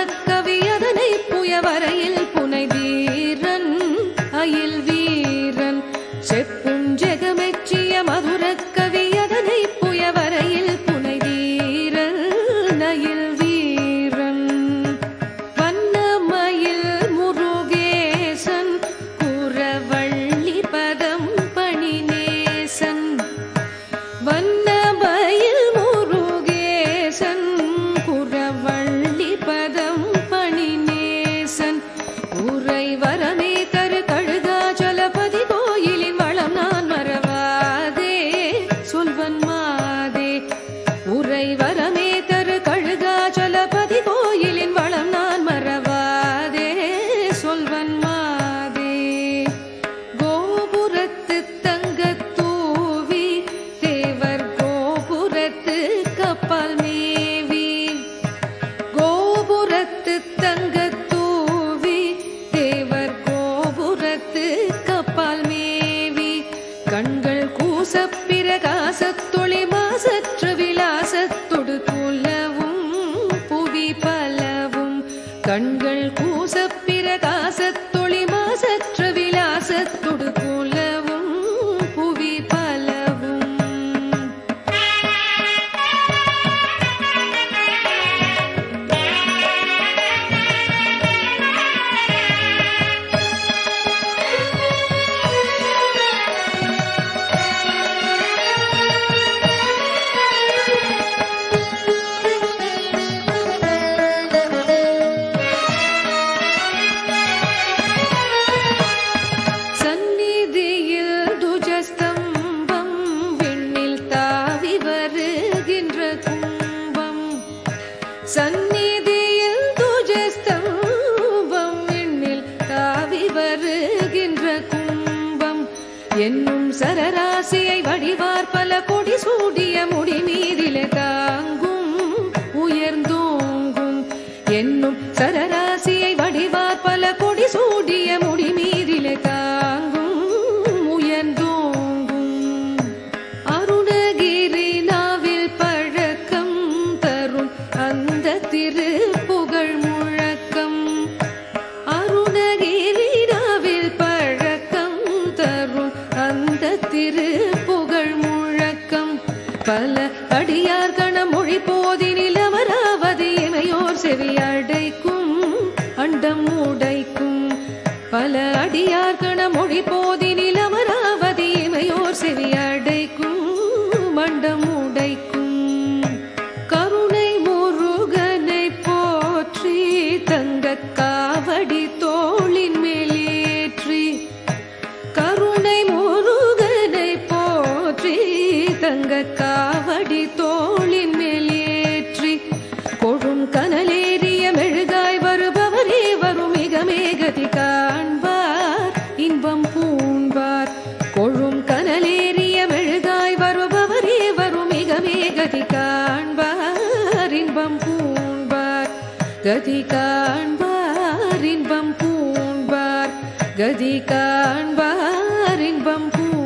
மதுரக் கவியதனை புயவரையில் புனை வீரன் அயில் வீரன் செப்பும் ஜெகமெச்சிய மதுரக் கவியதனை புயவரையில் புனை வீரன் அயில் வீரன் வண்ணமயில் முருகேசன் குரவள்ளி பதம் பணிநேசன் வண்ணமயில் முருகேசன் குரவள்ளி பதம் பணிநேசன் உரை வரமே தரு கழுகாச்சலபதி கோயிலின் வளம் நான் மறவாதே சொல்வன் மாதே உரை வரமே தரு கழுகாச்சலபதி கோயிலின் வளம் நான் மறவாதே சொல்வன் மாதே கோபுரத்து தங்கத் தூவி தேவர் கோபுரத்து கப்பல் மேவி கோபுரத்து தங்கத் தூவி தேவர் கோபுரத்து கப்பல் மேவி கண்கள் கூசப் பிரகாசத்தொளி மாசற்ற விலாசத்தொடு துலவும் புவி பலவும் கண்கள் கூசப் பிரகாசத்தொளி மாசற்ற விலாசத்தொடு குலவும் புவி பலவும் சந்நிதியில் துஜஸ்தம்பம் விண்ணில் தாவி வருகின்ற கும்பம் சந்நிதியில் துஜஸ்தம்பம் விண்ணில் தாவி வருகின்ற கும்பம் என்னும் சரராசியை வடிவார் பல கொடி சூடிய முடி மீதிலே தாங்கும் உயர்ந்தோங்கும் என்னும் சரராசியை வடிவார் பல கொடி சூடிய முடி மீதிலே தாங்கும் உயர்ந்தோங்கும் அருணகிரி நாவில் பழக்கம் தரும் அந்த திரு புகழ் முழக்கம் அருணகிரி நாவில் பழக்கம் தரும் அந்த திரு புகழ் முழக்கம் பல அடியார் கணமொழி போதினில் அமராவதி இமையோர் செவி அடைக்கும் அண்டம் உடைக்கும் பல அடியார் கணமொழி போதினில் அமராவதி இமையோர் செவி அடைக்கும் மண்டம் உடைக்கும் கருணை முருகனை போற்றி தங்கக் காவடி தோளின் மேலேற்றி கருணை முருகனை போற்றி தங்கக் காவடி தோளின் மேலேற்றி கொழும் கனலேறிய மெழுகாய் வருபவரே வரும் மிக மேகதி காண்பார் இன்பம் பூண்பார் கொழும் கனலேறிய மெழுகாய் வருபவரே வரும் மிக மேகதி காண்பார் இன்பம் பூண்பார் கதி காண்பார் இன்பம் பூண்பார் கதி காண்பார் இன்பம் பூண்பார்